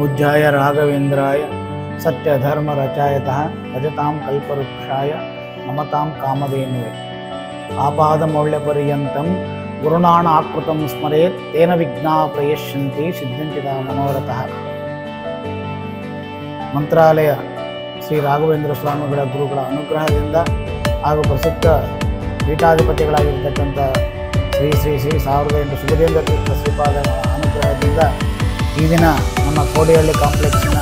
पूज्याय राघवेन्द्राय सत्यधर्मरचायतः भजतां कल्पवृक्षाय नमतां कामधेनुवे आपादमौल्यपर्यन्तं गुरुणाण आकृतं स्मरेत् तेन विघ्नाः प्रयश्यन्ति ಸಿದ್ಧಂಚಿತ ಮನೋರಥಃ ಮಂತ್ರಾಲಯ ಶ್ರೀ ರಾಘವೇಂದ್ರ ಸ್ವಾಮಿಗಳ ಗುರುಗಳ ಅನುಗ್ರಹದಿಂದ ಹಾಗೂ ಪ್ರಸಿದ್ಧ ಪೀಠಾಧಿಪತಿಗಳಾಗಿರ್ತಕ್ಕಂಥ ಶ್ರೀ ಶ್ರೀ ಶ್ರೀ ಸಾವಿರದ ಎಂಟು ಸುಗದೇಂದ್ರ ತೀರ್ಥ ಶ್ರೀಪಾದಗಳ ಅನುಗ್ರಹದಿಂದ ಈ ದಿನ ನಮ್ಮ ಕೋಡಿಹಳ್ಳಿ ಕಾಂಪ್ಲೆಕ್ಸಿನ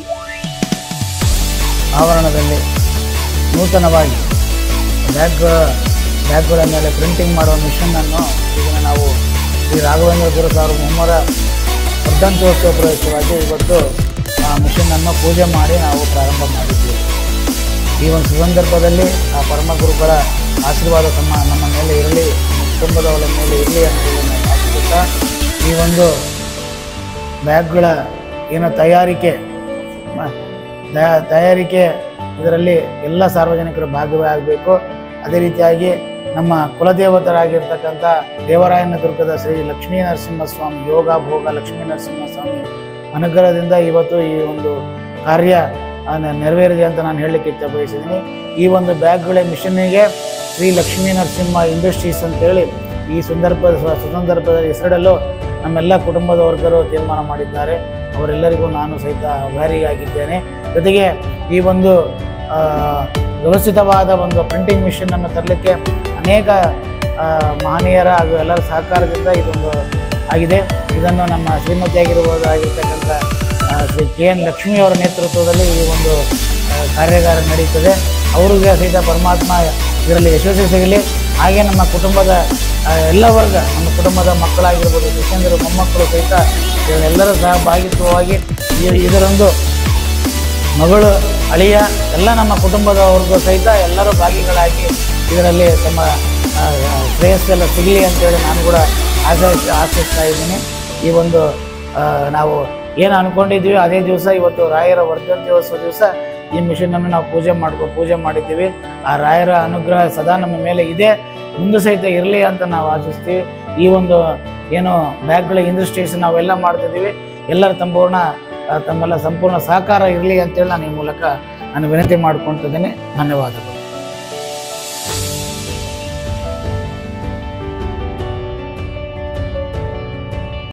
ಆವರಣದಲ್ಲಿ ನೂತನವಾಗಿ ಬ್ಯಾಗ್ ಬ್ಯಾಗ್ಗಳ ಮೇಲೆ ಪ್ರಿಂಟಿಂಗ್ ಮಾಡುವ ಮಿಷನ್ನನ್ನು ಇದನ್ನು ನಾವು ಶ್ರೀ ರಾಘವೇಂದ್ರ ಗುರು ಸಾವಿರ ಮುಮ್ಮರ ವರ್ಧಂತೋತ್ಸವ ಪ್ರಯುಕ್ತವಾಗಿ ಇವತ್ತು ಆ ಮಿಷನ್ನನ್ನು ಪೂಜೆ ಮಾಡಿ ನಾವು ಪ್ರಾರಂಭ ಮಾಡಿದ್ದೀವಿ ಈ ಒಂದು ಸಂದರ್ಭದಲ್ಲಿ ಆ ಪರಮ ಗುರುಗಳ ಆಶೀರ್ವಾದ ತಮ್ಮ ನಮ್ಮ ಮೇಲೆ ಇರಲಿ ನಮ್ಮ ಕುಟುಂಬದವರ ಮೇಲೆ ಇರಲಿ ಅಂತೇಳಿ ನಾವು ಆಶಿಸುತ್ತಾ ಈ ಒಂದು ಬ್ಯಾಗ್ಗಳ ಏನು ತಯಾರಿಕೆ ಮ- ತಯಾ- ತಯಾರಿಕೆ ಇದರಲ್ಲಿ ಎಲ್ಲ ಸಾರ್ವಜನಿಕರು ಭಾಗವಹಿಸಬೇಕು ಅದೇ ರೀತಿಯಾಗಿ ನಮ್ಮ ಕುಲದೇವತರಾಗಿರ್ತಕ್ಕಂಥ ದೇವರಾಯನ ದುರ್ಗದ ಶ್ರೀ ಲಕ್ಷ್ಮೀ ನರಸಿಂಹಸ್ವಾಮಿ ಯೋಗ ಭೋಗ ಲಕ್ಷ್ಮೀ ನರಸಿಂಹಸ್ವಾಮಿ ಅನುಗ್ರಹದಿಂದ ಇವತ್ತು ಈ ಒಂದು ಕಾರ್ಯ ಆ, ನ- ನೆರವೇರಿದೆ ಅಂತ ನಾನು ಹೇಳಲಿಕ್ಕೆ ಇಚ್ಛೆ ಬಯಸಿದ್ದೀನಿ ಈ ಒಂದು ಬ್ಯಾಗ್ಗಳ ಮಿಷನ್ನಿಗೆ ಶ್ರೀ ಲಕ್ಷ್ಮೀ ನರಸಿಂಹ ಇಂಡಸ್ಟ್ರೀಸ್ ಅಂತೇಳಿ ಈ ಸಂದರ್ಭ ಸುಸಂದರ್ಭದಲ್ಲಿ ಹೆಸರಿಡಲು ನಮ್ಮೆಲ್ಲ ಕುಟುಂಬದ ವರ್ಗರು ತೀರ್ಮಾನ ಮಾಡಿದ್ದಾರೆ ಅವರೆಲ್ಲರಿಗೂ ನಾನು ಸಹಿತ ಆಭಾರಿಯಾಗಿದ್ದೇನೆ ಜೊತೆಗೆ ಈ ಒಂದು ಆ, ವ್ಯವಸ್ಥಿತವಾದ ಒಂದು ಪ್ರಿಂಟಿಂಗ್ ಮಿಷನನ್ನು ತರಲಿಕ್ಕೆ ಅನೇಕ ಆ, ಮಹನೀಯರ ಹಾಗೂ ಎಲ್ಲರ ಸಹಕಾರದಿಂದ ಇದೊಂದು ಆಗಿದೆ ಇದನ್ನು ನಮ್ಮ ಶ್ರೀಮತಿಯಾಗಿರುವುದಾಗಿರ್ತಕ್ಕಂಥ ಆ, ಶ್ರೀ ಕೆ ಎನ್ ಲಕ್ಷ್ಮಿಯವರ ನೇತೃತ್ವದಲ್ಲಿ ಈ ಒಂದು ಆ, ಕಾರ್ಯಾಗಾರ ನಡೀತದೆ ಅವರಿಗೆ ಸಹಿತ ಪರಮಾತ್ಮ ಇದರಲ್ಲಿ ಯಶಸ್ವಿ ಸಿಗಲಿ ಹಾಗೆ ನಮ್ಮ ಕುಟುಂಬದ ಆ, ಎಲ್ಲ ವರ್ಗ ನಮ್ಮ ಕುಟುಂಬದ ಮಕ್ಕಳಾಗಿರ್ಬೋದು ಶಿಷ್ಯಂದರು ಮೊಮ್ಮಕ್ಕಳು ಸಹಿತ ಇವರೆಲ್ಲರೂ ಸಹ ಭಾಗಿತ್ವವಾಗಿ ಈ- ಇದರೊಂದು ಮಗಳು ಅಳಿಯ ಎಲ್ಲ ನಮ್ಮ ಕುಟುಂಬದವ್ರಿಗೂ ಸಹಿತ ಎಲ್ಲರೂ ಭಾಗಿಗಳಾಗಿ ಇದರಲ್ಲಿ ತಮ್ಮ ಆ, ಶ್ರೇಯಸ್ಸೆಲ್ಲ ಸಿಗಲಿ ಅಂತೇಳಿ ನಾನು ಕೂಡ ಆಶಿಸ್ ಆಶಿಸ್ತಾ ಇದ್ದೀನಿ ಈ ಒಂದು ಆ, ನಾವು ಏನು ಅಂದ್ಕೊಂಡಿದ್ವಿ ಅದೇ ದಿವಸ ಇವತ್ತು ರಾಯರ ವರ್ಧಂತ್ಯೋತ್ಸವ ದಿವಸ ಈ ಮಿಷನನ್ನು ನಾವು ಪೂಜೆ ಮಾಡ್ಕೊ ಪೂಜೆ ಮಾಡಿದ್ದೀವಿ ಆ ರಾಯರ ಅನುಗ್ರಹ ಸದಾ ನಮ್ಮ ಮೇಲೆ ಇದೆ ಮುಂದೆ ಸಹಿತ ಇರಲಿ ಅಂತ ನಾವು ಆಶಿಸ್ತೀವಿ ಈ ಒಂದು ಏನು ಬ್ಯಾಗ್ಗಳ ಇಂಡಸ್ಟ್ರೀಸ್ ನಾವೆಲ್ಲ ಮಾಡ್ತಿದ್ದೀವಿ ಎಲ್ಲರ ಸಂಪೂರ್ಣ ಆ, ತಮ್ಮೆಲ್ಲ ಸಂಪೂರ್ಣ ಸಹಕಾರ ಇರಲಿ ಅಂತೇಳಿ ನಾನು ಈ ಮೂಲಕ ನಾನು ವಿನಂತಿ ಮಾಡ್ಕೊಳ್ತಿದ್ದೇನೆ ಧನ್ಯವಾದಗಳು